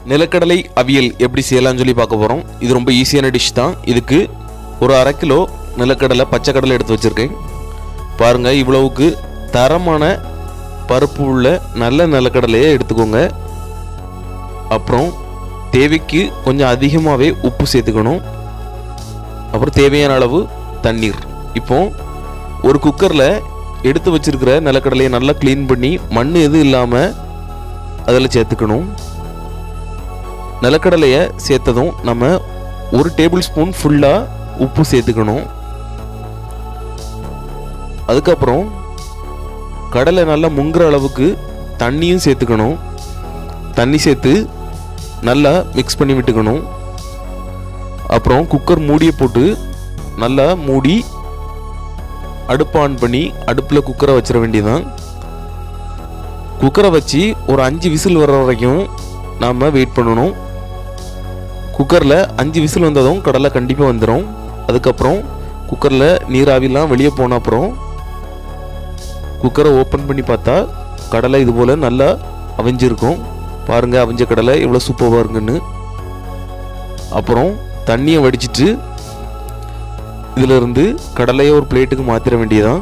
நிலக்கடலை அவியல் எப்படி செய்யலாம்னு சொல்லி பார்க்க போகிறோம் இது ரொம்ப ஈஸியான டிஷ் தான் இதுக்கு ஒரு அரை கிலோ நிலக்கடலை பச்சை கடலை எடுத்து வச்சுருக்கேன் பாருங்கள் இவ்வளவுக்கு தரமான பருப்பு உள்ள நல்ல நிலக்கடலையை எடுத்துக்கோங்க அப்புறம் தேவைக்கு கொஞ்சம் அதிகமாகவே உப்பு சேர்த்துக்கணும் அப்புறம் தேவையான அளவு தண்ணீர் இப்போ ஒரு குக்கரில் எடுத்து வச்சிருக்கிற நிலக்கடலையை நல்லா க்ளீன் பண்ணி மண் எதுவும் இல்லாமல் அதில் சேர்த்துக்கணும் நிலக்கடலையை சேர்த்ததும் நம்ம ஒரு டேபிள் ஸ்பூன் ஃபுல்லாக உப்பு சேர்த்துக்கணும் அதுக்கப்புறம் கடலை நல்லா முங்குற அளவுக்கு தண்ணியும் சேர்த்துக்கணும் தண்ணி சேர்த்து நல்லா மிக்ஸ் பண்ணி விட்டுக்கணும் அப்புறம் குக்கர் மூடியை போட்டு நல்லா மூடி அடுப்பு ஆன் பண்ணி அடுப்பில் குக்கரை வச்சிட வேண்டியதுதான் குக்கரை வச்சு ஒரு அஞ்சு விசில் வர்ற வரைக்கும் நாம் வெயிட் பண்ணணும் குக்கரில் அஞ்சு விசில் வந்ததும் கடலை கண்டிப்பாக வந்துடும் அதுக்கப்புறம் குக்கரில் நீராவிலாம் வெளியே போன அப்புறம் குக்கரை ஓப்பன் பண்ணி பார்த்தா கடலை இது போல் நல்லா அவிஞ்சிருக்கும் பாருங்கள் அவிஞ்ச கடலை எவ்வளோ சூப்பராக இருக்குன்னு அப்புறம் தண்ணியை வடிச்சிட்டு இதிலிருந்து கடலையை ஒரு பிளேட்டுக்கு மாற்றிட வேண்டியதான்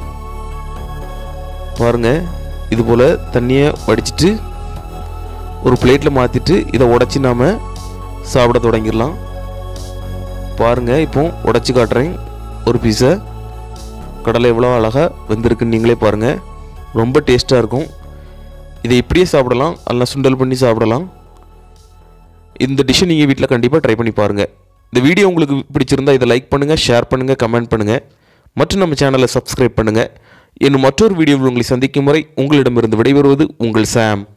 பாருங்க இது போல் தண்ணியை வடிச்சிட்டு ஒரு பிளேட்டில் மாற்றிட்டு இதை உடச்சி நாம் சாப்பிட தொடங்கிடலாம் பாருங்க இப்போ உடச்சி காட்டுறேன் ஒரு பீஸை கடலை எவ்வளோ அழகாக வெந்திருக்குன்னு நீங்களே பாருங்கள் ரொம்ப டேஸ்ட்டாக இருக்கும் இதை இப்படியே சாப்பிடலாம் அல்ல சுண்டல் பண்ணி சாப்பிடலாம் இந்த டிஷ்ஷை நீங்கள் வீட்டில் கண்டிப்பாக ட்ரை பண்ணி பாருங்கள் இந்த வீடியோ உங்களுக்கு பிடிச்சிருந்தா இதை லைக் பண்ணுங்கள் ஷேர் பண்ணுங்கள் கமெண்ட் பண்ணுங்கள் மற்றும் நம்ம சேனலை சப்ஸ்கிரைப் பண்ணுங்கள் இன்னும் மற்றொரு வீடியோவில் உங்களை சந்திக்கும் வரை உங்களிடமிருந்து விடைபெறுவது உங்கள் சாம்